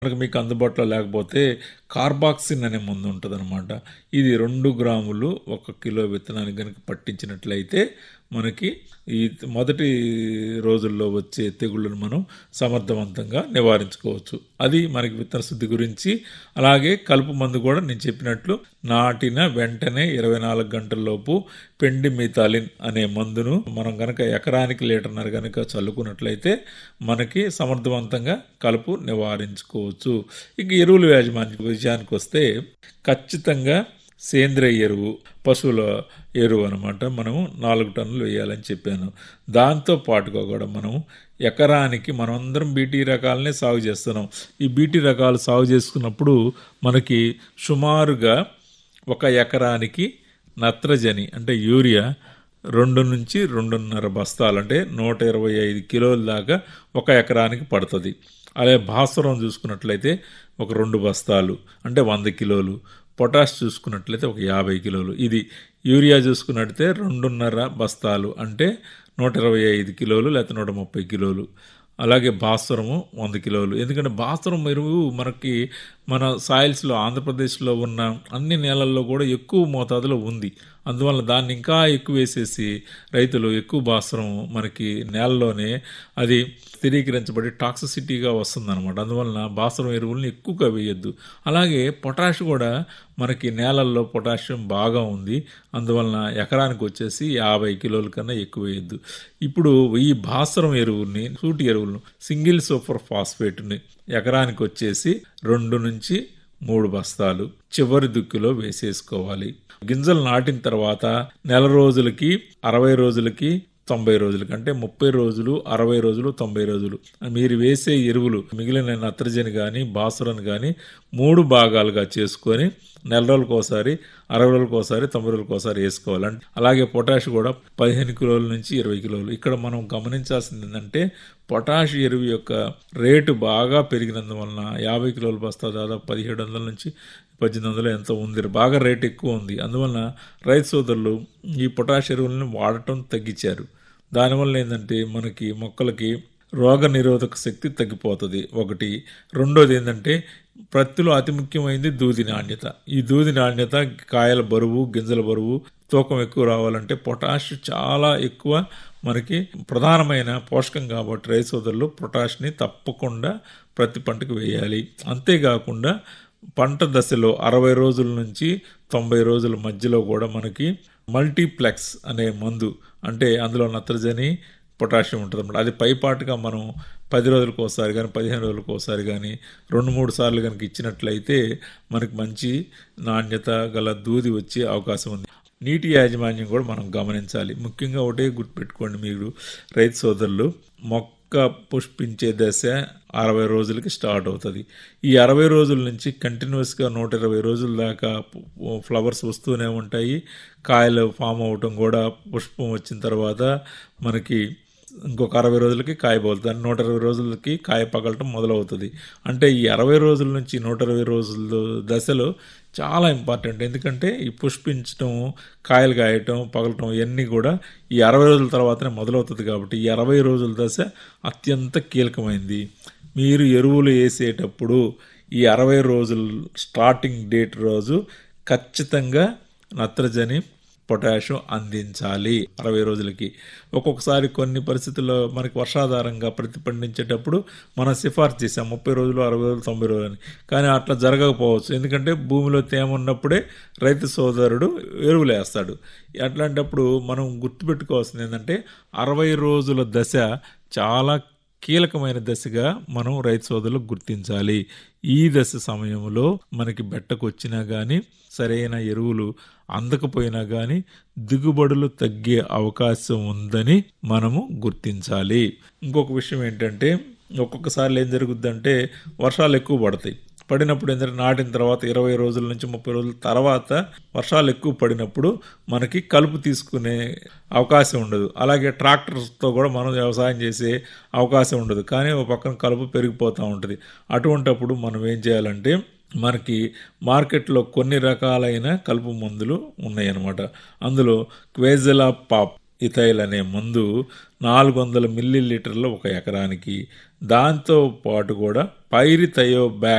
కనుక మీకు అందుబాటులో లేకపోతే కార్బాక్సిన్ అనే మందు ఉంటుందన్నమాట ఇది రెండు గ్రాములు ఒక కిలో విత్తనానికి కనుక పట్టించినట్లయితే మనకి ఈ మొదటి రోజుల్లో వచ్చే తెగుళ్ళను మనం సమర్థవంతంగా నివారించుకోవచ్చు అది మనకి విత్తన శుద్ధి గురించి అలాగే కలుపు మందు కూడా నేను చెప్పినట్లు నాటిన వెంటనే ఇరవై నాలుగు గంటల్లోపు పెండి మిథాలిన్ అనే మందును మనం గనక ఎకరానికి లీటర్నర గనక చల్లుకున్నట్లయితే మనకి సమర్థవంతంగా కలుపు నివారించుకోవచ్చు ఇక ఎరువుల యాజమాన్య విషయానికి వస్తే ఖచ్చితంగా సేంద్రియ ఎరువు పశువుల ఎరువు అనమాట మనము నాలుగు టన్నులు వేయాలని చెప్పాను దాంతో పాటుగా కూడా మనం ఎకరానికి మనం అందరం బీటీ రకాలనే సాగు చేస్తున్నాం ఈ బీటీ రకాలు సాగు చేసుకున్నప్పుడు మనకి సుమారుగా ఒక ఎకరానికి నత్రజని అంటే యూరియా రెండు నుంచి రెండున్నర బస్తాలు అంటే నూట ఇరవై ఐదు కిలోల దాకా ఒక ఎకరానికి పడుతుంది అలాగే భాస్వరం చూసుకున్నట్లయితే ఒక రెండు బస్తాలు అంటే వంద కిలోలు పొటాష్ చూసుకున్నట్లయితే ఒక యాభై కిలోలు ఇది యూరియా చూసుకున్నట్లయితే రెండున్నర బస్తాలు అంటే నూట ఇరవై ఐదు కిలోలు లేకపోతే నూట ముప్పై కిలోలు అలాగే భాస్వరము వంద కిలోలు ఎందుకంటే భాస్వరం ఎరువు మనకి మన సాయిల్స్లో ఆంధ్రప్రదేశ్లో ఉన్న అన్ని నేలల్లో కూడా ఎక్కువ మోతాదులో ఉంది అందువల్ల దాన్ని ఇంకా ఎక్కువ వేసేసి రైతులు ఎక్కువ భాస్వరం మనకి నేలలోనే అది స్థిరీకరించబడి టాక్సిసిటీగా వస్తుందన్నమాట అందువలన భాస్వరం ఎరువులను ఎక్కువగా వేయొద్దు అలాగే పొటాష్ కూడా మనకి నేలల్లో పొటాషియం బాగా ఉంది అందువలన ఎకరానికి వచ్చేసి యాభై కిలోల కన్నా ఎక్కువ వేయద్దు ఇప్పుడు ఈ భాస్వరం ఎరువుల్ని సూటి ఎరువులను సింగిల్ సూపర్ ఫాస్ఫేట్ని ఎకరానికి వచ్చేసి రెండు నుంచి మూడు బస్తాలు చివరి దుక్కిలో వేసేసుకోవాలి గింజలు నాటిన తర్వాత నెల రోజులకి అరవై రోజులకి తొంభై రోజులకి అంటే ముప్పై రోజులు అరవై రోజులు తొంభై రోజులు మీరు వేసే ఎరువులు మిగిలిన నత్రజని కానీ బాసురని కానీ మూడు భాగాలుగా చేసుకొని నెల రోజులకు ఒకసారి అరవై రోజులకు ఒకసారి తొంభై రోజులకు ఒకసారి వేసుకోవాలి అంటే అలాగే పొటాష్ కూడా పదిహేను కిలోల నుంచి ఇరవై కిలోలు ఇక్కడ మనం గమనించాల్సింది ఏంటంటే పొటాష్ ఎరువు యొక్క రేటు బాగా పెరిగినందువలన యాభై కిలోల బస్తా దాదాపు పదిహేడు వందల నుంచి పద్దెనిమిది వందలు ఎంతో ఉంది బాగా రేట్ ఎక్కువ ఉంది అందువలన రైతు సోదరులు ఈ పొటాష్ ఎరువులను వాడటం తగ్గించారు దానివల్ల ఏంటంటే మనకి మొక్కలకి రోగ నిరోధక శక్తి తగ్గిపోతుంది ఒకటి రెండోది ఏంటంటే ప్రత్తిలో అతి ముఖ్యమైనది దూది నాణ్యత ఈ దూది నాణ్యత కాయల బరువు గింజల బరువు తూకం ఎక్కువ రావాలంటే పొటాష్ చాలా ఎక్కువ మనకి ప్రధానమైన పోషకం కాబట్టి రైతు సోదరులు పొటాష్ని తప్పకుండా ప్రతి పంటకు వేయాలి అంతేకాకుండా పంట దశలో అరవై రోజుల నుంచి తొంభై రోజుల మధ్యలో కూడా మనకి మల్టీప్లెక్స్ అనే మందు అంటే అందులో నత్రజని పొటాషియం ఉంటుంది అన్నమాట అది పైపాటుగా మనం పది రోజులకు ఒకసారి కానీ పదిహేను రోజులకు ఒకసారి కానీ రెండు మూడు సార్లు కనుక ఇచ్చినట్లయితే మనకి మంచి నాణ్యత గల దూది వచ్చే అవకాశం ఉంది నీటి యాజమాన్యం కూడా మనం గమనించాలి ముఖ్యంగా ఒకటే గుర్తుపెట్టుకోండి మీరు రైతు సోదరులు మొక్క పుష్పించే దశ అరవై రోజులకి స్టార్ట్ అవుతుంది ఈ అరవై రోజుల నుంచి కంటిన్యూస్గా నూట ఇరవై రోజుల దాకా ఫ్లవర్స్ వస్తూనే ఉంటాయి కాయలు ఫామ్ అవటం కూడా పుష్పం వచ్చిన తర్వాత మనకి ఇంకొక అరవై రోజులకి కాయ పోతుంది నూట ఇరవై రోజులకి కాయ పగలటం మొదలవుతుంది అంటే ఈ అరవై రోజుల నుంచి నూట ఇరవై రోజుల దశలో చాలా ఇంపార్టెంట్ ఎందుకంటే ఈ పుష్పించడం కాయలు కాయటం పగలటం ఇవన్నీ కూడా ఈ అరవై రోజుల తర్వాతనే మొదలవుతుంది కాబట్టి ఈ అరవై రోజుల దశ అత్యంత కీలకమైంది మీరు ఎరువులు వేసేటప్పుడు ఈ అరవై రోజుల స్టార్టింగ్ డేట్ రోజు ఖచ్చితంగా నత్రజని పొటాషియం అందించాలి అరవై రోజులకి ఒక్కొక్కసారి కొన్ని పరిస్థితుల్లో మనకి వర్షాధారంగా ప్రతిపండించేటప్పుడు మనం సిఫార్సు చేసాం ముప్పై రోజులు అరవై రోజులు తొంభై రోజులు అని కానీ అట్లా జరగకపోవచ్చు ఎందుకంటే భూమిలో తేమ ఉన్నప్పుడే రైతు సోదరుడు ఎరువులు వేస్తాడు అట్లాంటప్పుడు మనం గుర్తుపెట్టుకోవాల్సింది ఏంటంటే అరవై రోజుల దశ చాలా కీలకమైన దశగా మనం రైతు సోదరులు గుర్తించాలి ఈ దశ సమయంలో మనకి బెట్టకు వచ్చినా కానీ సరైన ఎరువులు అందకపోయినా కానీ దిగుబడులు తగ్గే అవకాశం ఉందని మనము గుర్తించాలి ఇంకొక విషయం ఏంటంటే ఒక్కొక్కసారి ఏం జరుగుద్దంటే వర్షాలు ఎక్కువ పడతాయి పడినప్పుడు ఏంటంటే నాటిన తర్వాత ఇరవై రోజుల నుంచి ముప్పై రోజుల తర్వాత వర్షాలు ఎక్కువ పడినప్పుడు మనకి కలుపు తీసుకునే అవకాశం ఉండదు అలాగే ట్రాక్టర్స్తో కూడా మనం వ్యవసాయం చేసే అవకాశం ఉండదు కానీ ఒక పక్కన కలుపు పెరిగిపోతూ ఉంటుంది అటువంటప్పుడు మనం ఏం చేయాలంటే మనకి మార్కెట్లో కొన్ని రకాలైన కలుపు మందులు ఉన్నాయన్నమాట అందులో క్వేజలా పాప్ ఇథైల్ అనే మందు నాలుగు వందల మిల్లీ లీటర్లు ఒక ఎకరానికి దాంతో పాటు కూడా పైరిథయో బ్యాక్